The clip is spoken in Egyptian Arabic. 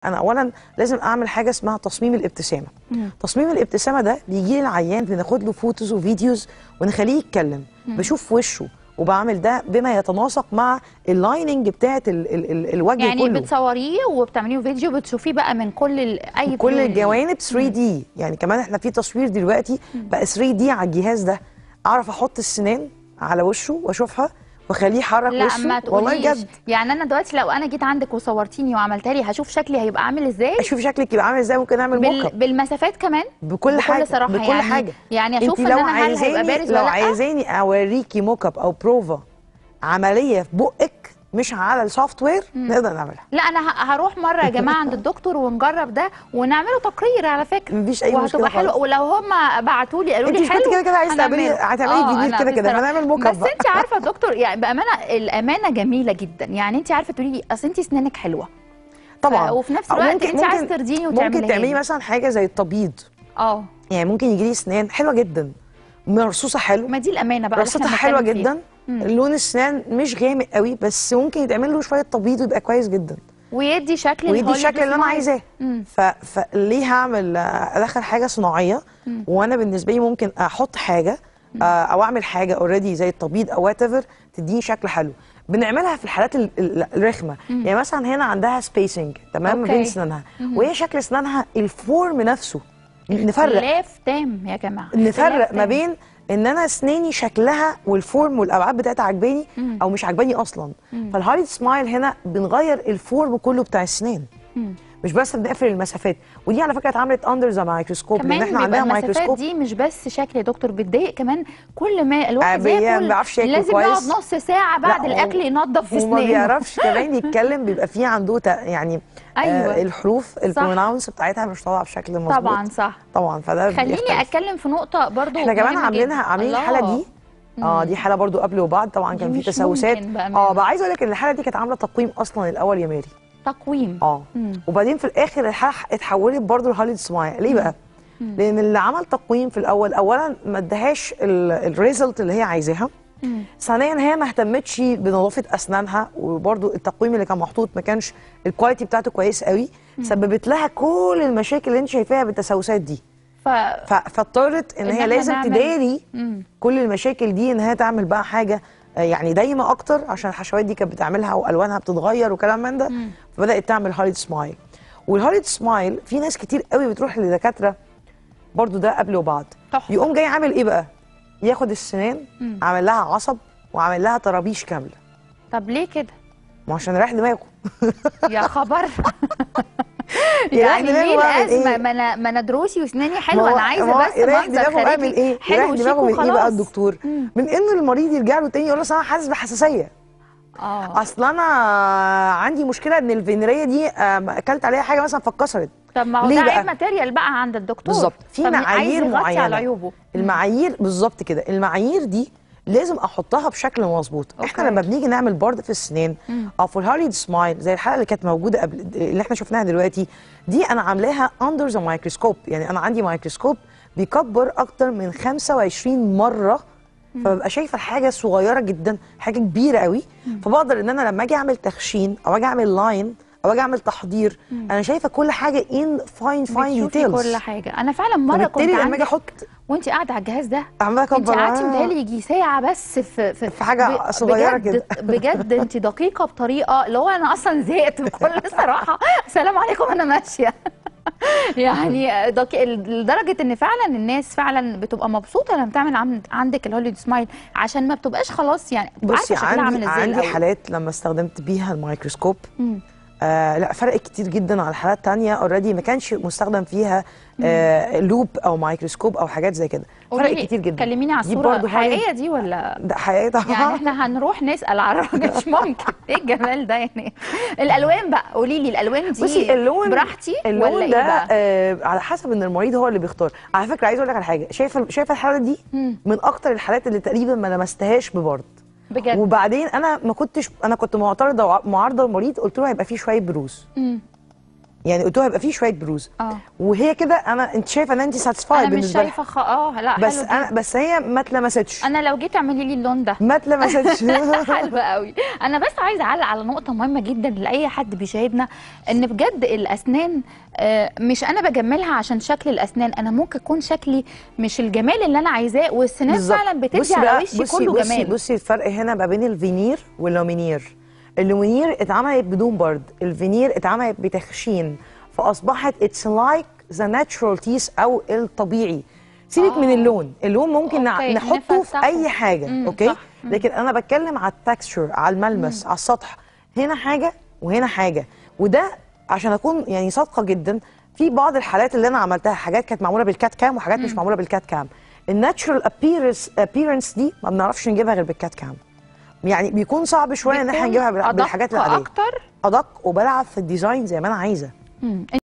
انا اولا لازم اعمل حاجه اسمها تصميم الابتسامه تصميم الابتسامه ده بيجي لي العيان بناخد له فوتوز وفيديوز ونخليه يتكلم بشوف وشه وبعمل ده بما يتناسق مع اللايننج بتاعت ال ال ال الوجه يعني كله بتصوريه وبتعمليه فيديو بتشوفيه بقى من كل ال- اي كل view. الجوانب 3 دي يعني كمان احنا في تصوير دلوقتي بقى 3 دي على الجهاز ده اعرف احط السنان على وشه واشوفها واخليه يحرك لا وشه ما والله تقوليش بجد يعني انا دلوقتي لو انا جيت عندك وصورتيني وعملتها لي هشوف شكلي هيبقى عامل ازاي اشوف شكلك يبقى عامل ازاي ممكن نعمل موك بال... اب بالمسافات كمان بكل حاجه صراحه بكل يعني حاجه يعني انت اشوف ان لو انا هل هيبقى عايزاني بارز لو ولا لا عايزاني اوريكي موك اب او بروفا عمليه في بقك مش على السوفت وير نقدر نعملها لا انا ه- هروح مره يا جماعه عند الدكتور ونجرب ده ونعمله تقرير على فكره مفيش أي مشكلة وهتبقى حلوه خالص. ولو هم بعتوا لي قالوا انت لي مش كنت حلو كده كده عايزة تعملي- هنعمله. هتعملي آه، جديد أنا كده كده، بصراحة- هنعمل موك اب بس بقى. انت عارفه يا دكتور يعني بامانه الامانه جميله جدا يعني انت عارفه تقولي لي اصل انت اسنانك حلوه طبعا ف- وفي نفس أو الوقت انت عايزة ترضيني وتعمليها ممكن تعملي لي. مثلا حاجه زي التبييض اه يعني ممكن يجي لي اسنان حلوه جدا مرصوصه حلو ما دي الامانه بقى اللي رصتها احنا حلوه بنتكلم فيها. جدا لون السنان مش غامق قوي بس ممكن يتعمل له شويه تبييض ويبقى كويس جدا ويدي شكل ويدي الهوليوود الشكل اللي انا سمايل. عايزاه مم. ف... فليه هعمل آه، ادخل حاجه صناعيه وانا بالنسبه لي ممكن احط حاجه آه، او اعمل حاجه اوريدي زي التبييض او وات ايفر تديني شكل حلو بنعملها في الحالات ال- ال- الرخمه يعني مثلا هنا عندها سبيسنج تمام ما بين أوكي. اسنانها وهي شكل اسنانها الفورم نفسه نفرق اختلاف تام يا جماعه نفرق اختلاف ما تام. بين ان انا اسناني شكلها والفورم والابعاد بتاعتها عجباني او مش عجباني اصلا فالهارد سمايل هنا بنغير الفورم كله بتاع السنان مش بس بنقفل المسافات ودي على فكره اتعملت اندر ذا مايكروسكوب لان كمان احنا بيبقى عندنا المسافات مايكروسكوب دي مش بس شكل يا دكتور بتضايق كمان كل ما الواحد بي- ما ياكل بيعرفش ياكل لازم كويس. يقعد نص ساعه بعد لا، الاكل و- ينظف في وما اسنانه بيعرفش كمان يتكلم بيبقى فيه عنده تا- يعني أيوة. آه الحروف البروناونس بتاعتها مش طالعه بشكل مظبوط طبعا صح طبعا فده خليني بيختلف. اتكلم في نقطه برضو احنا كمان مهمة عاملينها جداً. عاملين الله. الحاله دي اه دي حاله برضو قبل وبعد طبعا كان دي في مش تسوسات ممكن بأمانة. اه بقى عايزه اقول لك ان الحاله دي كانت عامله تقويم اصلا الاول يا ماري تقويم اه مم. وبعدين في الاخر الحاله اتحولت برضو لهوليد سمايل ليه بقى لان اللي عمل تقويم في الاول اولا ما ادهاش الريزلت اللي هي عايزاها ثانيا هي ما اهتمتش بنظافه اسنانها وبرضو التقويم اللي كان محطوط ما كانش الكواليتي بتاعته كويس قوي سببت لها كل المشاكل اللي انت شايفاها بالتسوسات دي ف ف- فاضطرت ان إن هي إحنا لازم نعمل- تداري مم. كل المشاكل دي ان هي تعمل بقى حاجه آه، يعني دايمه اكتر عشان الحشوات دي كانت بتعملها والوانها بتتغير وكلام من ده فبدات تعمل هوليد سمايل والهوليد سمايل في ناس كتير قوي بتروح لدكاتره برضو ده قبل وبعد تحفة. يقوم جاي عامل ايه بقى ياخد السنان عامل لها عصب وعامل لها طرابيش كامله طب ليه كده ما عشان يريح دماغه يا خبر يريح يعني دماغه ليه وأعمل الازمه إيه؟ ما انا ما انا دروسي واسناني ما حلوه هو- انا عايزه ما هو بس يريح منظر دماغه اعمل خارجي ايه؟ حلو يريح وشيك دماغه من ايه بقى وخلاص. الدكتور؟ من ان المريض يرجع له تاني يقول له أصل انا حاسس بحساسيه اه اصل انا عندي مشكله ان الفينيريه دي آم، اكلت عليها حاجه مثلا فاتكسرت طب ما هو ليه ده بقى؟ عيب ماتيريال بقى عند الدكتور بالظبط في طب عايز معايير يغطي معينه على عيوبه المعايير بالظبط كده المعايير دي لازم احطها بشكل مظبوط احنا أوكي. لما بنيجي نعمل برد في السنان او في الهاريد سمايل زي الحلقه اللي كانت موجوده قبل اللي احنا شفناها دلوقتي دي انا عاملاها اندر ذا مايكروسكوب يعني انا عندي مايكروسكوب بيكبر اكتر من 25 مره فببقى شايفه الحاجه صغيره جدا حاجه كبيره قوي فبقدر ان انا لما اجي اعمل تخشين او اجي اعمل لاين او اجي اعمل تحضير انا شايفه كل حاجه ان فاين فاين بتشوفي ديتيلز كل حاجه انا فعلا مره كنت فبالتالي لما اجي عندي احط وانت قاعده على الجهاز ده عماله انت اكبر قعدتي آه. متهيألي يجي ساعه بس في في, في حاجة صغيرة بجد كده. بجد انت دقيقه بطريقه اللي هو انا اصلا زهقت بكل صراحه السلام عليكم انا ماشيه يعني دقيق لدرجه ان فعلا الناس فعلا بتبقى مبسوطه لما تعمل عند- عندك الهوليود سمايل عشان ما بتبقاش خلاص يعني بصي عارفه شكلها عامل عندي ازاي عندي الأول. حالات لما استخدمت بيها الميكروسكوب مم. آه لا فرق كتير جدا عن حالات تانية اوريدي ما كانش مستخدم فيها آه لوب او ميكروسكوب او حاجات زي كده فرق قولي كتير لي جدا كلميني على دي الصوره برضو حاجة- الحقيقيه دي ولا ده حقيقي طبعا يعني احنا هنروح نسال على الراجل مش ممكن ايه الجمال ده يعني الالوان بقى قولي لي الالوان دي بصي اللون براحتي اللون ولا ده ايه بقى آه على حسب ان المريض هو اللي بيختار على فكره عايز اقول لك على حاجه شايفه شايفه الحاله دي مم. من اكتر الحالات اللي تقريبا ما لمستهاش ببرد بجد وبعدين انا ما كنتش انا كنت معترضه وع- معارضه المريض قلت له هيبقى فيه شويه بروز مم. يعني قلت له هيبقى فيه شويه بروز اه وهي كده انا انت شايفه ان انت ساتسفايد انا مش بالنسبه لها شايفه خ... اه لا بس حلو انا جدا. بس هي ما اتلمستش انا لو جيت اعملي لي اللون ده ما اتلمستش حلو قوي انا بس عايزه اعلق على نقطه مهمه جدا لاي حد بيشاهدنا ان بجد الاسنان آه، مش انا بجملها عشان شكل الاسنان انا ممكن يكون شكلي مش الجمال اللي انا عايزاه والسنان بالظبط. فعلا بتدي بصي على بقى- وشي بصي كله بصي جمال بصي الفرق هنا ما بين الفينير واللومينير اللومينير اتعملت بدون برد الفينير اتعملت بتخشين فاصبحت اتس لايك ذا ناتشورال تيس او الطبيعي سيبك من آه. اللون اللون ممكن نع- أوكي، نحطه في نفتحه. اي حاجه مم، اوكي صح. مم. لكن انا بتكلم على التكستشر على الملمس على السطح هنا حاجه وهنا حاجه وده عشان اكون يعني صادقه جدا في بعض الحالات اللي انا عملتها حاجات كانت معموله بالكات كام وحاجات مش معموله بالكات كام الناتشورال ابيرنس ابيرنس دي ما بنعرفش نجيبها غير بالكات كام يعني بيكون صعب شويه ان احنا بيكون نجيبها بال- أدق بالحاجات العاديه اكتر ادق وبلعب في الديزاين زي ما انا عايزه مم.